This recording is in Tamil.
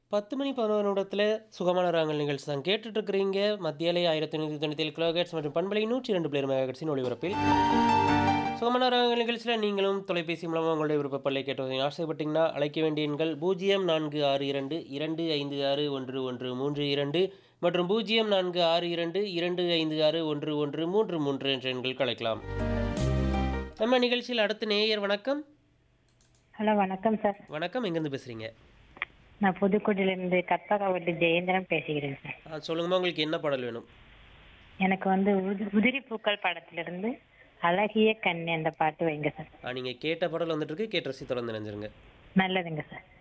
10 மணி 11 நிமிடத்துல சுகமான ராகங்கள் நிகழ்ச்சி தான் கேட்டுட்டு இருக்கிறீங்க. மத்திய அலை 1197 கிலோஹெர்ட்ஸ் மற்றும் பண்பலை 102 பிளேர் மெகாஹெர்ட்ஸின் ஒளிபரப்பில். சுகமான ராகங்கள் நிகழ்ச்சியில நீங்களும் தொலைபேசி மூலமா உங்களுடைய விருப்பப்பல்லை கேட்டு ஆசைப்பட்டீங்கன்னா அழைக்க வேண்டிய எண்கள் 0462 256 1132 மற்றும் 0462 256 1133 என்ற எண்களுக்கு அழைக்கலாம். நம்ம நிகழ்ச்சியில் அடுத்த நேயர் வணக்கம். ஹலோ வணக்கம் சார் வணக்கம் எங்கேருந்து பேசுறீங்க? நான் புதுக்கோட்டையிலேருந்து கற்பகாவட்டி ஜெயேந்திரன் பேசுகிறேன் சார் ஆ, சொல்லுங்கம்மா உங்களுக்கு என்ன பாடல் வேணும்? எனக்கு வந்து உதி- உதிரி பூக்கள் படத்திலிருந்து அழகிய கண்ணு அந்த பாட்டு வைங்க சார் ஆ, நீங்க கேட்ட பாடல் வந்துட்டு இருக்கு கேட்டு ரசி தொடர்ந்து நினைஞ்சிருங்க நல்லதுங்க சார்